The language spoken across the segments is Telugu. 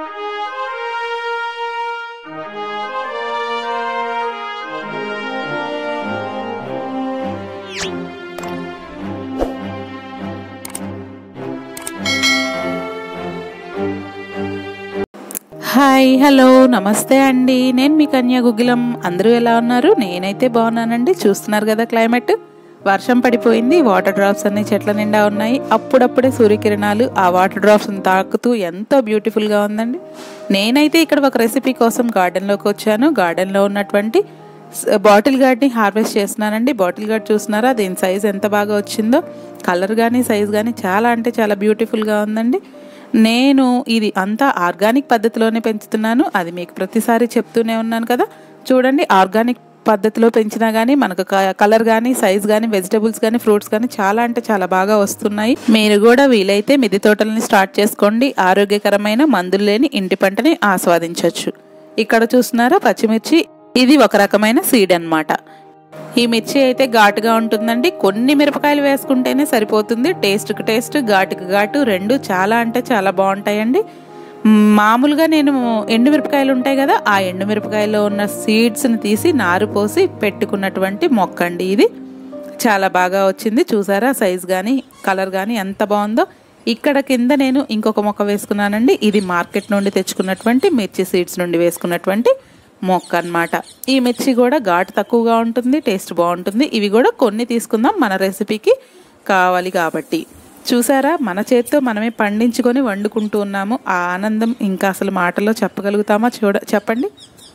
హాయ్ హలో నమస్తే అండి నేను మీ కన్యా గుగ్గిలం అందరూ ఎలా ఉన్నారు నేనైతే బాగున్నానండి చూస్తున్నారు కదా క్లైమేట్ వర్షం పడిపోయింది వాటర్ డ్రాప్స్ అన్ని చెట్ల నిండా ఉన్నాయి అప్పుడప్పుడే సూర్యకిరణాలు ఆ వాటర్ డ్రాప్స్ని తాకుతూ ఎంతో బ్యూటిఫుల్గా ఉందండి నేనైతే ఇక్కడ ఒక రెసిపీ కోసం గార్డెన్లోకి వచ్చాను గార్డెన్లో ఉన్నటువంటి స- బాటిల్ గార్డ్ని హార్వెస్ట్ చేస్తున్నానండి బాటిల్ గార్డ్ చూస్తున్నారా దీని సైజ్ ఎంత బాగా వచ్చిందో కలర్ కానీ సైజ్ కానీ చాలా అంటే చాలా బ్యూటిఫుల్గా ఉందండి నేను ఇది అంతా ఆర్గానిక్ పద్ధతిలోనే పెంచుతున్నాను అది మీకు ప్రతిసారి చెప్తూనే ఉన్నాను కదా చూడండి ఆర్గానిక్ పద్ధతిలో పెంచినా కానీ మనకు కలర్ కానీ సైజ్ కానీ వెజిటబుల్స్ కానీ ఫ్రూట్స్ కానీ చాలా అంటే చాలా బాగా వస్తున్నాయి మీరు కూడా వీలైతే మిది తోటలని స్టార్ట్ చేసుకోండి ఆరోగ్యకరమైన మందులు లేని ఇంటి పంటని ఆస్వాదించవచ్చు ఇక్కడ చూస్తున్నారా పచ్చిమిర్చి ఇది ఒక రకమైన సీడ్ అన్నమాట ఈ మిర్చి అయితే ఘాటుగా ఉంటుందండి కొన్ని మిరపకాయలు వేసుకుంటేనే సరిపోతుంది టేస్ట్కి టేస్ట్ ఘాటుకి ఘాటు రెండు చాలా అంటే చాలా బాగుంటాయండి మామూలుగా నేను ఎండు మిరపకాయలు ఉంటాయి కదా ఆ ఎండు మిరపకాయలో ఉన్న సీడ్స్ని తీసి నారు పోసి పెట్టుకున్నటువంటి మొక్క అండి ఇది చాలా బాగా వచ్చింది చూసారా సైజ్ కానీ కలర్ కానీ ఎంత బాగుందో ఇక్కడ కింద నేను ఇంకొక మొక్క వేసుకున్నానండి ఇది మార్కెట్ నుండి తెచ్చుకున్నటువంటి మిర్చి సీడ్స్ నుండి వేసుకున్నటువంటి మొక్క అన్నమాట ఈ మిర్చి కూడా ఘాటు తక్కువగా ఉంటుంది టేస్ట్ బాగుంటుంది ఇవి కూడా కొన్ని తీసుకుందాం మన రెసిపీకి కావాలి కాబట్టి చూసారా మన చేతితో మనమే పండించుకొని వండుకుంటూ ఉన్నాము ఆ ఆనందం ఇంకా అసలు మాటలో చెప్పగలుగుతామా చూడ చెప్పండి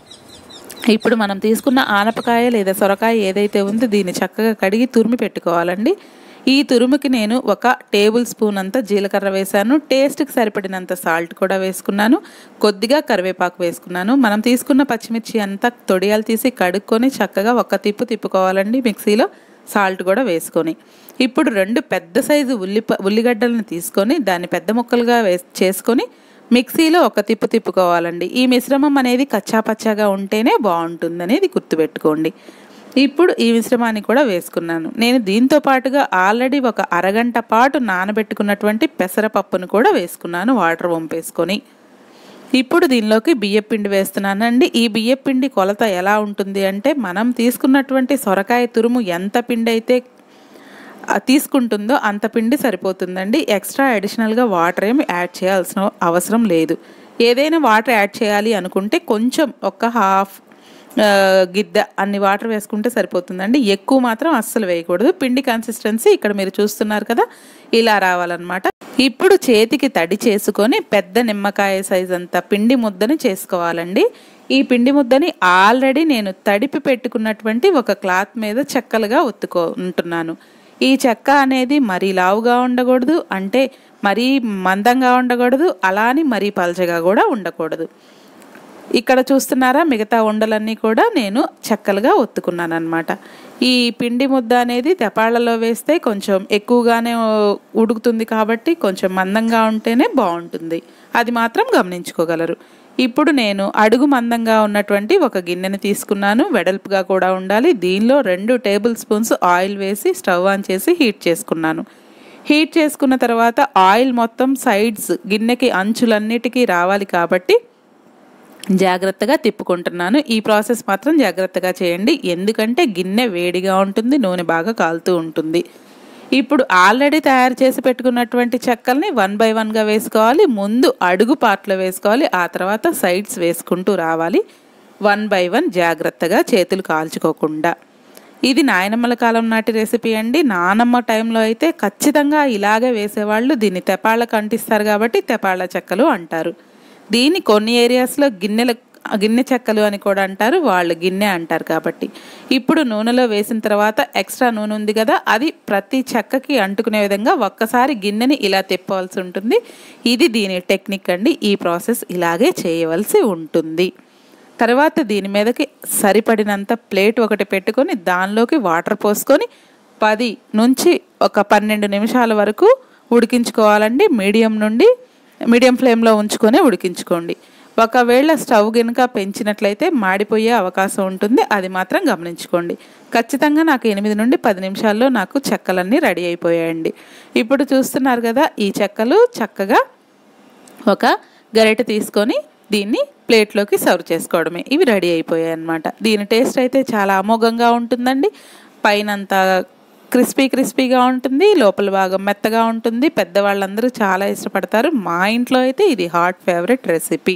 ఇప్పుడు మనం తీసుకున్న ఆనపకాయ లేదా సొరకాయ ఏదైతే ఉందో దీన్ని చక్కగా కడిగి తురిమి పెట్టుకోవాలండి ఈ తురుముకి నేను ఒక టేబుల్ స్పూన్ అంత జీలకర్ర వేశాను టేస్ట్కి సరిపడినంత సాల్ట్ కూడా వేసుకున్నాను కొద్దిగా కరివేపాకు వేసుకున్నాను మనం తీసుకున్న పచ్చిమిర్చి అంతా తొడియాలు తీసి కడుక్కొని చక్కగా ఒక తిప్పు తిప్పుకోవాలండి మిక్సీలో సాల్ట్ కూడా వేసుకొని ఇప్పుడు రెండు పెద్ద సైజు ఉల్లి ఉల్లిగడ్డలను తీసుకొని దాన్ని పెద్ద ముక్కలుగా వేస్ చేసుకొని మిక్సీలో ఒక తిప్పు తిప్పుకోవాలండి ఈ మిశ్రమం అనేది కచ్చా పచ్చాగా ఉంటేనే బాగుంటుంది అనేది గుర్తుపెట్టుకోండి ఇప్పుడు ఈ మిశ్రమాన్ని కూడా వేసుకున్నాను నేను దీంతో పాటుగా ఆల్రెడీ ఒక అరగంట పాటు నానబెట్టుకున్నటువంటి పెసరపప్పును కూడా వేసుకున్నాను వాటర్ వంపేసుకొని ఇప్పుడు దీనిలోకి బియ్యపిండి వేస్తున్నానండి ఈ బియ్యపిండి కొలత ఎలా ఉంటుంది అంటే మనం తీసుకున్నటువంటి సొరకాయ తురుము ఎంత పిండి అయితే ఆ తీసుకుంటుందో అంత పిండి సరిపోతుందండి ఎక్స్ట్రా అడిషనల్గా వాటర్ ఏమి యాడ్ చేయాల్సిన అవసరం లేదు ఏదైనా వాటర్ యాడ్ చేయాలి అనుకుంటే కొంచెం ఒక హాఫ్ ఆ, గిద్ద అన్ని వాటర్ వేసుకుంటే సరిపోతుందండి ఎక్కువ మాత్రం అస్సలు వేయకూడదు పిండి కన్సిస్టెన్సీ ఇక్కడ మీరు చూస్తున్నారు కదా ఇలా రావాలన్నమాట ఇప్పుడు చేతికి తడి చేసుకొని పెద్ద నిమ్మకాయ సైజ్ అంత పిండి ముద్దని చేసుకోవాలండి ఈ పిండి ముద్దని ఆల్రెడీ నేను తడిపి పెట్టుకున్నటువంటి ఒక క్లాత్ మీద చెక్కలుగా ఒత్తుకో ఉంటున్నాను ఈ చెక్క అనేది మరీ లావుగా ఉండకూడదు అంటే మరీ మందంగా ఉండకూడదు అలా అని మరీ పలచగా కూడా ఉండకూడదు ఇక్కడ చూస్తున్నారా మిగతా ఉండలన్నీ కూడా నేను చెక్కలుగా ఒత్తుకున్నాను అనమాట ఈ పిండి ముద్ద అనేది తెపాళ్ళలో వేస్తే కొంచెం ఎక్కువగానే ఉడుకుతుంది కాబట్టి కొంచెం మందంగా ఉంటేనే బాగుంటుంది అది మాత్రం గమనించుకోగలరు ఇప్పుడు నేను అడుగు మందంగా ఉన్నటువంటి ఒక గిన్నెని తీసుకున్నాను వెడల్పుగా కూడా ఉండాలి దీనిలో రెండు టేబుల్ స్పూన్స్ ఆయిల్ వేసి స్టవ్ ఆన్ చేసి హీట్ చేసుకున్నాను హీట్ చేసుకున్న తర్వాత ఆయిల్ మొత్తం సైడ్స్ గిన్నెకి అంచులన్నిటికీ రావాలి కాబట్టి జాగ్రత్తగా తిప్పుకుంటున్నాను ఈ ప్రాసెస్ మాత్రం జాగ్రత్తగా చేయండి ఎందుకంటే గిన్నె వేడిగా ఉంటుంది నూనె బాగా కాలుతూ ఉంటుంది ఇప్పుడు ఆల్రెడీ తయారు చేసి పెట్టుకున్నటువంటి చెక్కల్ని వన్ బై వన్గా వేసుకోవాలి ముందు అడుగు పార్ట్లో వేసుకోవాలి ఆ తర్వాత సైడ్స్ వేసుకుంటూ రావాలి వన్ బై వన్ జాగ్రత్తగా చేతులు కాల్చుకోకుండా ఇది నాయనమ్మల కాలం నాటి రెసిపీ అండి నానమ్మ టైంలో అయితే ఖచ్చితంగా ఇలాగే వేసేవాళ్ళు దీన్ని తెపాళ్ళకు అంటిస్తారు కాబట్టి తెపాళ్ళ చెక్కలు అంటారు దీన్ని కొన్ని ఏరియాస్లో గిన్నెల గిన్నె చెక్కలు అని కూడా అంటారు వాళ్ళు గిన్నె అంటారు కాబట్టి ఇప్పుడు నూనెలో వేసిన తర్వాత ఎక్స్ట్రా నూనె ఉంది కదా అది ప్రతి చెక్కకి అంటుకునే విధంగా ఒక్కసారి గిన్నెని ఇలా తిప్పవలసి ఉంటుంది ఇది దీని టెక్నిక్ అండి ఈ ప్రాసెస్ ఇలాగే చేయవలసి ఉంటుంది తర్వాత దీని మీదకి సరిపడినంత ప్లేట్ ఒకటి పెట్టుకొని దానిలోకి వాటర్ పోసుకొని పది నుంచి ఒక పన్నెండు నిమిషాల వరకు ఉడికించుకోవాలండి మీడియం నుండి మీడియం ఫ్లేమ్లో ఉంచుకొని ఉడికించుకోండి ఒకవేళ స్టవ్ కనుక పెంచినట్లయితే మాడిపోయే అవకాశం ఉంటుంది అది మాత్రం గమనించుకోండి ఖచ్చితంగా నాకు ఎనిమిది నుండి పది నిమిషాల్లో నాకు చెక్కలన్నీ రెడీ అయిపోయాయండి ఇప్పుడు చూస్తున్నారు కదా ఈ చెక్కలు చక్కగా ఒక గరిటె తీసుకొని దీన్ని ప్లేట్లోకి సర్వ్ చేసుకోవడమే ఇవి రెడీ అయిపోయాయి అన్నమాట దీని టేస్ట్ అయితే చాలా అమోఘంగా ఉంటుందండి పైన అంతా క్రిస్పీ క్రిస్పీగా ఉంటుంది లోపల భాగం మెత్తగా ఉంటుంది పెద్దవాళ్ళందరూ చాలా ఇష్టపడతారు మా ఇంట్లో అయితే ఇది హాట్ ఫేవరెట్ రెసిపీ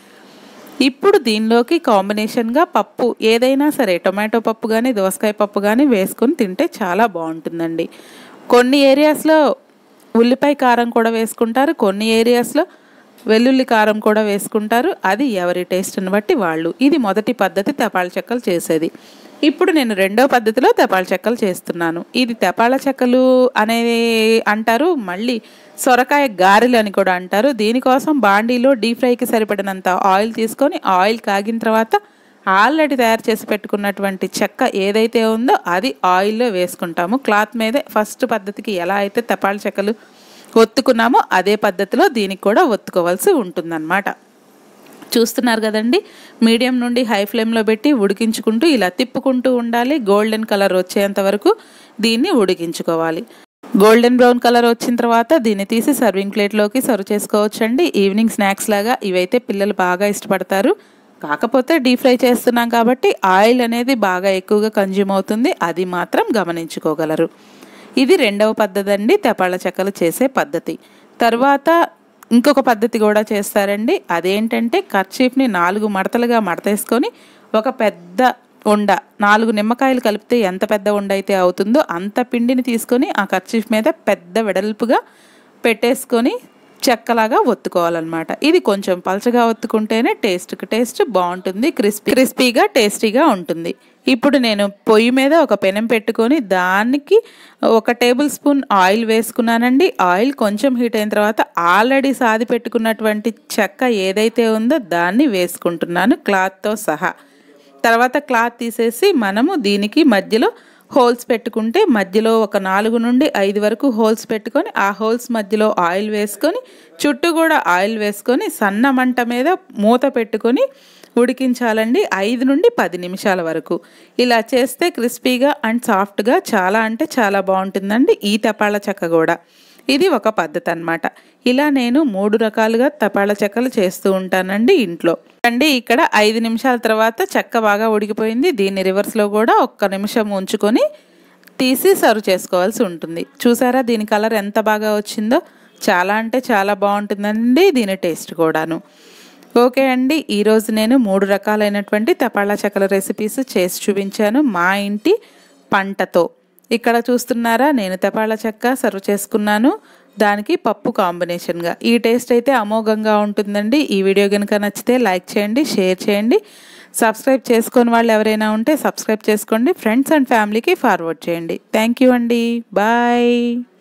ఇప్పుడు దీనిలోకి కాంబినేషన్గా పప్పు ఏదైనా సరే టొమాటో పప్పు కానీ దోసకాయ పప్పు కానీ వేసుకొని తింటే చాలా బాగుంటుందండి కొన్ని ఏరియాస్లో ఉల్లిపాయ కారం కూడా వేసుకుంటారు కొన్ని ఏరియాస్లో వెల్లుల్లి కారం కూడా వేసుకుంటారు అది ఎవరి టేస్ట్ని బట్టి వాళ్ళు ఇది మొదటి పద్ధతి తెపాల చెక్కలు చేసేది ఇప్పుడు నేను రెండో పద్ధతిలో తెపాల చెక్కలు చేస్తున్నాను ఇది తెపాల చెక్కలు అనేది అంటారు మళ్ళీ సొరకాయ గారెలు అని కూడా అంటారు దీనికోసం బాండీలో డీప్ ఫ్రైకి సరిపడినంత ఆయిల్ తీసుకొని ఆయిల్ కాగిన తర్వాత ఆల్రెడీ తయారు చేసి పెట్టుకున్నటువంటి చెక్క ఏదైతే ఉందో అది ఆయిల్లో వేసుకుంటాము క్లాత్ మీదే ఫస్ట్ పద్ధతికి ఎలా అయితే తెపాల చెక్కలు ఒత్తుకున్నామో అదే పద్ధతిలో దీనికి కూడా ఒత్తుకోవాల్సి ఉంటుందన్నమాట చూస్తున్నారు కదండి మీడియం నుండి హై ఫ్లేమ్లో పెట్టి ఉడికించుకుంటూ ఇలా తిప్పుకుంటూ ఉండాలి గోల్డెన్ కలర్ వచ్చేంత వరకు దీన్ని ఉడికించుకోవాలి గోల్డెన్ బ్రౌన్ కలర్ వచ్చిన తర్వాత దీన్ని తీసి సర్వింగ్ ప్లేట్లోకి సర్వ్ చేసుకోవచ్చండి ఈవినింగ్ స్నాక్స్ లాగా ఇవైతే పిల్లలు బాగా ఇష్టపడతారు కాకపోతే డీప్ ఫ్రై చేస్తున్నాం కాబట్టి ఆయిల్ అనేది బాగా ఎక్కువగా కన్జ్యూమ్ అవుతుంది అది మాత్రం గమనించుకోగలరు ఇది రెండవ పద్ధతి అండి తెపాళ్ళ చెక్కలు చేసే పద్ధతి తర్వాత ఇంకొక పద్ధతి కూడా చేస్తారండి అదేంటంటే కర్చీఫ్ని నాలుగు మడతలుగా మడతేసుకొని ఒక పెద్ద ఉండ నాలుగు నిమ్మకాయలు కలిపితే ఎంత పెద్ద ఉండ అయితే అవుతుందో అంత పిండిని తీసుకొని ఆ కర్చీఫ్ మీద పెద్ద వెడల్పుగా పెట్టేసుకొని చెక్కలాగా ఒత్తుకోవాలన్నమాట ఇది కొంచెం పలచగా ఒత్తుకుంటేనే టేస్ట్కి టేస్ట్ బాగుంటుంది క్రిస్పీ క్రిస్పీగా టేస్టీగా ఉంటుంది ఇప్పుడు నేను పొయ్యి మీద ఒక పెనం పెట్టుకొని దానికి ఒక టేబుల్ స్పూన్ ఆయిల్ వేసుకున్నానండి ఆయిల్ కొంచెం హీట్ అయిన తర్వాత ఆల్రెడీ సాది పెట్టుకున్నటువంటి చెక్క ఏదైతే ఉందో దాన్ని వేసుకుంటున్నాను క్లాత్తో సహా తర్వాత క్లాత్ తీసేసి మనము దీనికి మధ్యలో హోల్స్ పెట్టుకుంటే మధ్యలో ఒక నాలుగు నుండి ఐదు వరకు హోల్స్ పెట్టుకొని ఆ హోల్స్ మధ్యలో ఆయిల్ వేసుకొని చుట్టూ కూడా ఆయిల్ వేసుకొని సన్న మంట మీద మూత పెట్టుకొని ఉడికించాలండి ఐదు నుండి పది నిమిషాల వరకు ఇలా చేస్తే క్రిస్పీగా అండ్ సాఫ్ట్గా చాలా అంటే చాలా బాగుంటుందండి ఈ తపాళ చెక్క కూడా ఇది ఒక పద్ధతి అనమాట ఇలా నేను మూడు రకాలుగా తపాళ చెక్కలు చేస్తూ ఉంటానండి ఇంట్లో అండి ఇక్కడ ఐదు నిమిషాల తర్వాత చెక్క బాగా ఉడికిపోయింది దీన్ని రివర్స్లో కూడా ఒక్క నిమిషం ఉంచుకొని తీసి సర్వ్ చేసుకోవాల్సి ఉంటుంది చూసారా దీని కలర్ ఎంత బాగా వచ్చిందో చాలా అంటే చాలా బాగుంటుందండి దీని టేస్ట్ కూడాను ఓకే అండి ఈరోజు నేను మూడు రకాలైనటువంటి తపాళా చెక్కల రెసిపీస్ చేసి చూపించాను మా ఇంటి పంటతో ఇక్కడ చూస్తున్నారా నేను తపాళా చెక్క సర్వ్ చేసుకున్నాను దానికి పప్పు కాంబినేషన్గా ఈ టేస్ట్ అయితే అమోఘంగా ఉంటుందండి ఈ వీడియో కనుక నచ్చితే లైక్ చేయండి షేర్ చేయండి సబ్స్క్రైబ్ చేసుకొని వాళ్ళు ఎవరైనా ఉంటే సబ్స్క్రైబ్ చేసుకోండి ఫ్రెండ్స్ అండ్ ఫ్యామిలీకి ఫార్వర్డ్ చేయండి థ్యాంక్ యూ అండి బాయ్